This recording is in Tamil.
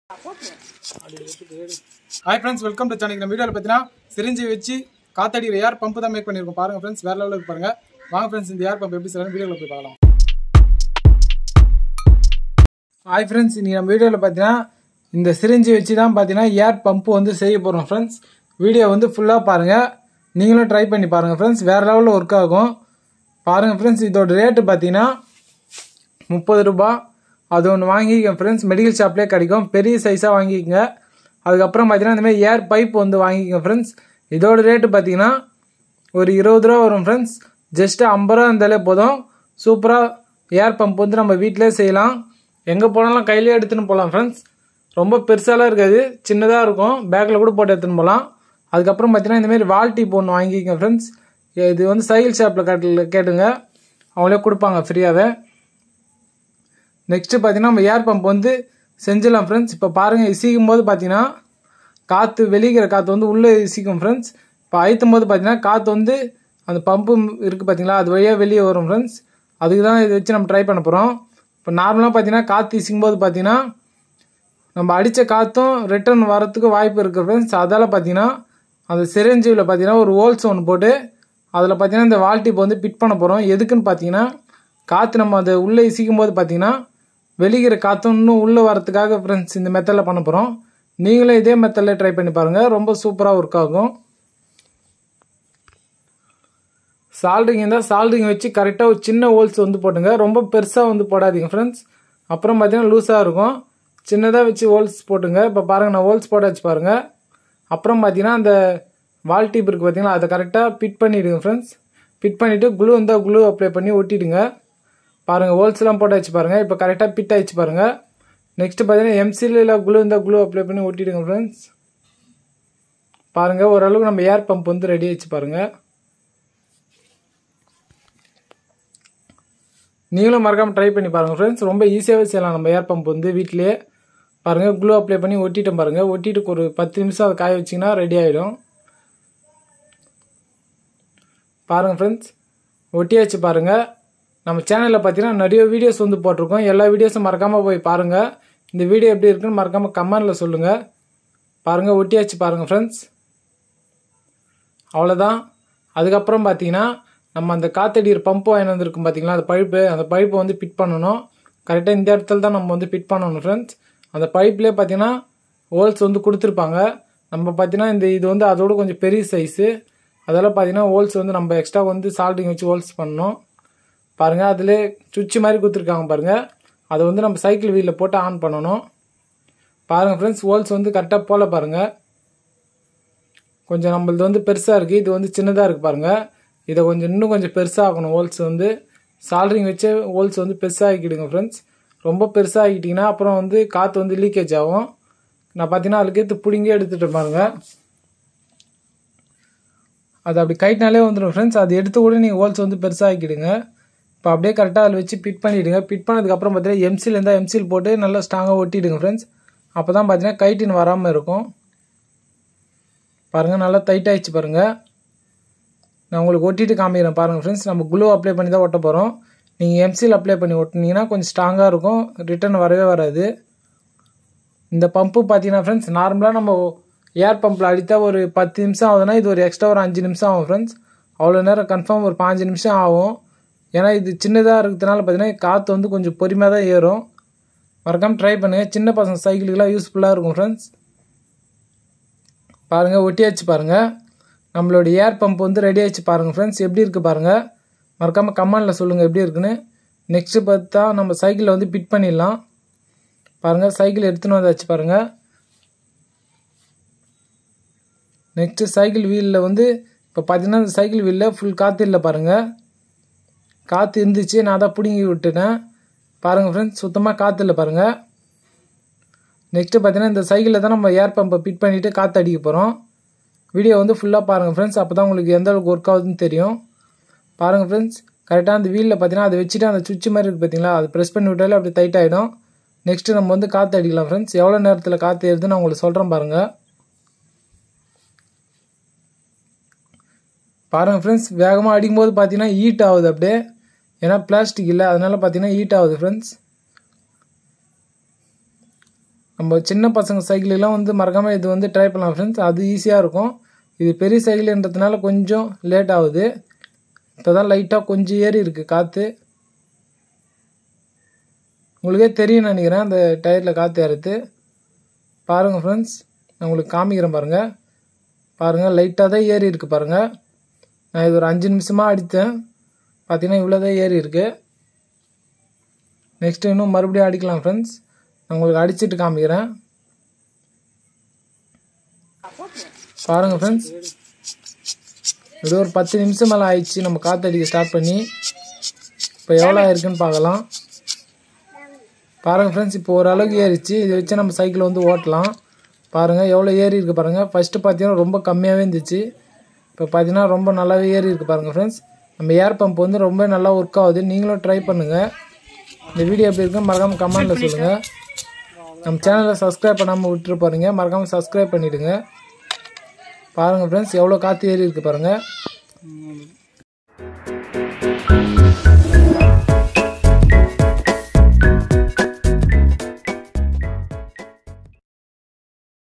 hi friends welcome to channel நம்ம வீடியோவில் பார்த்தீங்கன்னா சிரிஞ்சி வச்சு காத்தடிக்கிற ஏர் பம்பு தான் மேக் பண்ணியிருக்கோம் பாருங்க ஃப்ரெண்ட்ஸ் வேற லெவலுக்கு பாருங்க வாங்க ஃப்ரெண்ட்ஸ் இந்த ஏர் பம்ப் எப்படி செய்யலாம் வீடியோவில் போய் பார்க்கலாம் ஹாய் ஃப்ரெண்ட்ஸ் இன்னைக்கு நம்ம வீடியோவில் பார்த்தீங்கன்னா இந்த சிரிஞ்சி வச்சு தான் பார்த்தீங்கன்னா ஏர் பம்பு வந்து செய்ய போகிறோம் ஃப்ரெண்ட்ஸ் வீடியோ வந்து ஃபுல்லாக பாருங்கள் நீங்களும் ட்ரை பண்ணி பாருங்கள் ஃப்ரெண்ட்ஸ் வேறு லெவலில் ஒர்க் ஆகும் பாருங்கள் ஃப்ரெண்ட்ஸ் இதோட ரேட்டு பார்த்தீங்கன்னா முப்பது ரூபா அது ஒன்று வாங்கிக்கங்க ஃப்ரெண்ட்ஸ் மெடிக்கல் ஷாப்லேயே கிடைக்கும் பெரிய சைஸாக வாங்கிக்கங்க அதுக்கப்புறம் பார்த்தீங்கன்னா இந்த மாதிரி ஏர் பைப் வந்து வாங்கிக்கங்க ஃப்ரெண்ட்ஸ் இதோட ரேட்டு பார்த்தீங்கன்னா ஒரு இருபது ரூபா வரும் ஃப்ரெண்ட்ஸ் ஜஸ்ட் ஐம்பது ரூபா இருந்தாலே போதும் சூப்பராக ஏர் பம்ப் வந்து நம்ம வீட்டிலே செய்யலாம் எங்கே போனாலும் கையிலே எடுத்துன்னு போகலாம் ஃப்ரெண்ட்ஸ் ரொம்ப பெருசாலாம் இருக்காது சின்னதாக இருக்கும் பேக்கில் கூட போட்டு எடுத்துன்னு போகலாம் அதுக்கப்புறம் பார்த்தீங்கன்னா இந்த மாதிரி வால் டீப் ஒன்று வாங்கிக்கங்க ஃப்ரெண்ட்ஸ் இது வந்து சைக்கிள் ஷாப்பில் கேட்டு கேட்டுங்க அவங்களே கொடுப்பாங்க ஃப்ரீயாகவே நெக்ஸ்ட்டு பார்த்தீங்கன்னா நம்ம ஏர் பம்ப் வந்து செஞ்சிடலாம் ஃப்ரெண்ட்ஸ் இப்போ பாருங்கள் இசிக்கும் போது பார்த்தீங்கன்னா காற்று வெளிக்கிற காற்று வந்து உள்ளே இசிக்கும் ஃப்ரெண்ட்ஸ் இப்போ அழுத்தும் போது பார்த்தீங்கன்னா காற்று வந்து அந்த பம்பு இருக்குது பார்த்தீங்களா அது வழியாக வெளியே வரும் ஃப்ரெண்ட்ஸ் அதுக்கு தான் இதை வச்சு நம்ம ட்ரை பண்ண போகிறோம் இப்போ நார்மலாக பார்த்தீங்கன்னா காற்று இசிக்கும் போது பார்த்தீங்கன்னா நம்ம அடித்த காற்றும் ரிட்டர்ன் வரத்துக்கு வாய்ப்பு இருக்குது ஃப்ரெண்ட்ஸ் அதால் பார்த்தீங்கன்னா அந்த சிரஞ்சீவில் பார்த்தீங்கன்னா ஒரு ஹோல்ஸ் ஒன்று போட்டு அதில் பார்த்தீங்கன்னா இந்த வால்டிப் வந்து பிட் பண்ண போகிறோம் எதுக்குன்னு பார்த்தீங்கன்னா காற்று நம்ம அதை உள்ளே இசிக்கும் போது பார்த்தீங்கன்னா வெளிக்கிற காற்று இன்னும் உள்ளே வரத்துக்காக ஃப்ரெண்ட்ஸ் இந்த மெத்தடில் பண்ண போகிறோம் நீங்களும் இதே மெத்தடில் ட்ரை பண்ணி பாருங்கள் ரொம்ப சூப்பராக ஒர்க் ஆகும் சால்ட்ரிங் இருந்தால் சால்ட்ரிங் வச்சு கரெக்டாக ஒரு சின்ன ஹோல்ஸ் வந்து போட்டுங்க ரொம்ப பெருசாக வந்து போடாதீங்க ஃப்ரெண்ட்ஸ் அப்புறம் பார்த்தீங்கன்னா லூஸாக இருக்கும் சின்னதாக வச்சு ஹோல்ஸ் போட்டுங்க இப்போ பாருங்கள் நான் ஹோல்ஸ் போட வச்சு பாருங்கள் அப்புறம் பார்த்தீங்கன்னா அந்த வால் டீப் இருக்குது பார்த்தீங்களா அதை கரெக்டாக ஃபிட் பண்ணிவிடுங்க ஃப்ரெண்ட்ஸ் ஃபிட் பண்ணிவிட்டு க்ளூ இருந்தால் க்ளூ அப்ளை பண்ணி ஒட்டிடுங்க பாருங்கள் ஹோல்ஸ்லாம் போட்டு வச்சு பாருங்கள் இப்போ கரெக்டாக பிட் ஆயிடுச்சு பாருங்கள் நெக்ஸ்ட் பார்த்தீங்கன்னா எம்சியில் க்ளூ இருந்தால் க்ளூ அப்ளை பண்ணி ஒட்டிடுங்க ஃப்ரெண்ட்ஸ் பாருங்கள் ஓரளவுக்கு நம்ம ஏர் பம்ப் வந்து ரெடி ஆயிடுச்சு பாருங்கள் நீங்களும் மறக்காமல் ட்ரை பண்ணி பாருங்கள் ஃப்ரெண்ட்ஸ் ரொம்ப ஈஸியாகவே செய்யலாம் நம்ம ஏர் பம்ப் வந்து வீட்டிலேயே பாருங்கள் க்ளூ அப்ளை பண்ணி ஒட்டிட்டோம் பாருங்கள் ஒட்டிட்டு ஒரு பத்து நிமிஷம் அதை காய வச்சிங்கன்னா ரெடி ஆகிடும் பாருங்கள் ஃப்ரெண்ட்ஸ் ஒட்டியாச்சு பாருங்கள் நம்ம சேனலில் பார்த்தீங்கன்னா நிறைய வீடியோஸ் வந்து போட்டிருக்கோம் எல்லா வீடியோஸும் மறக்காமல் போய் பாருங்கள் இந்த வீடியோ எப்படி இருக்குன்னு மறக்காமல் கமெண்டில் சொல்லுங்கள் பாருங்கள் ஒட்டியாச்சு பாருங்கள் ஃப்ரெண்ட்ஸ் அவ்வளோதான் அதுக்கப்புறம் பார்த்தீங்கன்னா நம்ம அந்த காத்தடிக்கிற பம்பு வாங்கி வந்திருக்கும் பார்த்தீங்களா அந்த பைப்பு அந்த பைப்பை வந்து ஃபிட் பண்ணணும் கரெக்டாக இந்த இடத்துல தான் நம்ம வந்து ஃபிட் பண்ணணும் ஃப்ரெண்ட்ஸ் அந்த பைப்லேயே பார்த்தீங்கன்னா ஹோல்ஸ் வந்து கொடுத்துருப்பாங்க நம்ம பார்த்தீங்கன்னா இந்த இது வந்து அதோட கொஞ்சம் பெரிய சைஸு அதெல்லாம் பார்த்தீங்கன்னா ஹோல்ஸ் வந்து நம்ம எக்ஸ்ட்ரா வந்து சால்ட்டிங் வச்சு ஹோல்ஸ் பண்ணணும் பாருங்கள் அதில் சுவிட்ச் மாதிரி கொடுத்துருக்காங்க பாருங்கள் அதை வந்து நம்ம சைக்கிள் வீலில் போட்டு ஆன் பண்ணணும் பாருங்கள் ஃப்ரெண்ட்ஸ் ஹோல்ஸ் வந்து கரெக்டாக போல பாருங்கள் கொஞ்சம் நம்மளது வந்து பெருசாக இருக்குது இது வந்து சின்னதாக இருக்குது பாருங்கள் இதை கொஞ்சம் இன்னும் கொஞ்சம் பெருசாக ஆகணும் ஹோல்ஸ் வந்து சால்ட்ரிங் வச்சு ஹோல்ஸ் வந்து பெருசாக ஆக்கிடுங்க ஃப்ரெண்ட்ஸ் ரொம்ப பெருசாக ஆக்கிட்டிங்கன்னா அப்புறம் வந்து காற்று வந்து லீக்கேஜ் ஆகும் நான் பார்த்தீங்கன்னா அதுக்கேற்று பிடிங்கி எடுத்துகிட்டு பாருங்க அது அப்படி கைட்னாலே வந்துடும் ஃப்ரெண்ட்ஸ் அது எடுத்து கூட நீங்கள் ஹோல்ஸ் வந்து பெருசாக ஆக்கிடுங்க இப்போ அப்படியே கரெக்டாக அதில் வச்சு பிட் பண்ணிவிடுங்க பிட் பண்ணதுக்கப்புறம் பார்த்தீங்கன்னா எம்சில் இருந்தால் எம்சில் போட்டு நல்லா ஸ்ட்ராங்காக ஒட்டிடுங்க ஃப்ரெண்ட்ஸ் அப்போ தான் பார்த்தீங்கன்னா கைட்டின் வராமல் இருக்கும் பாருங்கள் நல்லா டைட் ஆகிடுச்சு பாருங்கள் நான் உங்களுக்கு ஒட்டிட்டு காமிக்கிறேன் பாருங்கள் ஃப்ரெண்ட்ஸ் நம்ம குளூ அப்ளை பண்ணி தான் ஒட்ட போகிறோம் நீங்கள் எம்சில் அப்ளை பண்ணி ஒட்டினீங்கன்னா கொஞ்சம் ஸ்ட்ராங்காக இருக்கும் ரிட்டர்ன் வரவே வராது இந்த பம்பு பார்த்தீங்கன்னா ஃப்ரெண்ட்ஸ் நார்மலாக நம்ம ஏர் பம்பில் அடித்தா ஒரு பத்து நிமிஷம் ஆகுதுன்னா இது ஒரு எக்ஸ்ட்ரா ஒரு அஞ்சு நிமிஷம் ஆகும் ஃப்ரெண்ட்ஸ் அவ்வளோ நேரம் கன்ஃபார்ம் ஒரு பாஞ்சு நிமிஷம் ஆகும் ஏன்னா இது சின்னதாக இருக்கிறதுனால பார்த்தீங்கன்னா காற்று வந்து கொஞ்சம் பொறுமையாக தான் ஏறும் மறக்காமல் ட்ரை பண்ணுங்கள் சின்ன பசங்க சைக்கிளுக்கெல்லாம் யூஸ்ஃபுல்லாக இருக்கும் ஃப்ரெண்ட்ஸ் பாருங்கள் ஒட்டியாச்சு பாருங்கள் நம்மளோட ஏர் பம்ப் வந்து ரெடி ஆச்சு பாருங்கள் ஃப்ரெண்ட்ஸ் எப்படி இருக்குது பாருங்கள் மறக்காமல் கமெண்டில் சொல்லுங்கள் எப்படி இருக்குன்னு நெக்ஸ்ட்டு பார்த்தா நம்ம சைக்கிளில் வந்து பிட் பண்ணிடலாம் பாருங்கள் சைக்கிள் எடுத்துன்னு வந்தாச்சு பாருங்கள் நெக்ஸ்ட்டு சைக்கிள் வீலில் வந்து இப்போ பார்த்தீங்கன்னா இந்த சைக்கிள் வீலில் ஃபுல் காற்று இல்லை பாருங்கள் காற்று இருந்துச்சு நான் தான் பிடுங்கி விட்டுட்டேன் பாருங்கள் ஃப்ரெண்ட்ஸ் சுத்தமாக காற்று இல்லை பாருங்கள் நெக்ஸ்ட்டு பார்த்தீங்கன்னா இந்த சைக்கிளில் தான் நம்ம ஏர் பம்பை ஃபிட் பண்ணிவிட்டு காற்று அடிக்க போகிறோம் வீடியோ வந்து ஃபுல்லாக பாருங்கள் ஃப்ரெண்ட்ஸ் அப்போ தான் உங்களுக்கு எந்த அளவுக்கு ஒர்க் ஆகுதுன்னு தெரியும் பாருங்கள் ஃப்ரெண்ட்ஸ் கரெக்டாக அந்த வீலில் பார்த்தீங்கன்னா அதை வச்சுட்டு அந்த சுவிட்ச் மாதிரி இருக்குது பார்த்தீங்களா அது ப்ரெஸ் பண்ணி விட்டாலே அப்படி டைட் ஆகிடும் நெக்ஸ்ட்டு நம்ம வந்து காற்று அடிக்கலாம் ஃப்ரெண்ட்ஸ் எவ்வளோ நேரத்தில் காற்று ஏறுதுன்னு நான் உங்களுக்கு சொல்கிறேன் பாருங்கள் பாருங்கள் ஃப்ரெண்ட்ஸ் வேகமாக அடிக்கும்போது பார்த்தீங்கன்னா ஹீட் ஆகுது அப்படியே ஏன்னா பிளாஸ்டிக் இல்லை அதனால பார்த்தீங்கன்னா ஹீட் ஆகுது ஃப்ரெண்ட்ஸ் நம்ம சின்ன பசங்க சைக்கிளெலாம் வந்து மறக்காமல் இது வந்து ட்ரை பண்ணலாம் ஃப்ரெண்ட்ஸ் அது ஈஸியாக இருக்கும் இது பெரிய சைக்கிள்ன்றதுனால கொஞ்சம் லேட் ஆகுது இப்போ தான் லைட்டாக கொஞ்சம் ஏறி இருக்குது காற்று உங்களுக்கே தெரியும் நினைக்கிறேன் அந்த டயரில் காற்று ஏறுது பாருங்கள் ஃப்ரெண்ட்ஸ் நான் உங்களுக்கு காமிக்கிறேன் பாருங்கள் பாருங்கள் லைட்டாக தான் ஏறி இருக்குது பாருங்கள் நான் இது ஒரு அஞ்சு நிமிஷமாக அடித்தேன் பார்த்தீங்கன்னா இவ்வளோ தான் ஏறி இருக்குது நெக்ஸ்ட்டு இன்னும் மறுபடியும் அடிக்கலாம் ஃப்ரெண்ட்ஸ் நான் உங்களுக்கு அடிச்சுட்டு காமிக்கிறேன் பாருங்கள் ஃப்ரெண்ட்ஸ் இது ஒரு பத்து நிமிஷம் மேலே ஆயிடுச்சு நம்ம காற்றடிக்க ஸ்டார்ட் பண்ணி இப்போ எவ்வளோ ஆயிருக்குன்னு பார்க்கலாம் பாருங்கள் ஃப்ரெண்ட்ஸ் இப்போ ஓரளவுக்கு ஏறிச்சு இதை வச்சு நம்ம சைக்கிள் வந்து ஓட்டலாம் பாருங்கள் எவ்வளோ ஏறி இருக்குது பாருங்கள் ஃபஸ்ட்டு பார்த்தீங்கன்னா ரொம்ப கம்மியாகவே இருந்துச்சு இப்போ பார்த்தீங்கன்னா ரொம்ப நல்லாவே ஏறி இருக்குது பாருங்கள் ஃப்ரெண்ட்ஸ் நம்ம ஏர் பம்ப் வந்து ரொம்ப நல்லா ஒர்க் ஆகுது நீங்களும் ட்ரை பண்ணுங்கள் இந்த வீடியோ எப்படி இருக்குன்னு மறக்காமல் கமெண்ட்டில் சொல்லுங்கள் நம்ம சேனலை சப்ஸ்கிரைப் பண்ணாமல் விட்டுட்டு போகிறீங்க மறக்காமல் சப்ஸ்கிரைப் பண்ணிவிடுங்க பாருங்கள் ஃப்ரெண்ட்ஸ் எவ்வளோ காற்று ஏறி இருக்குது பாருங்கள்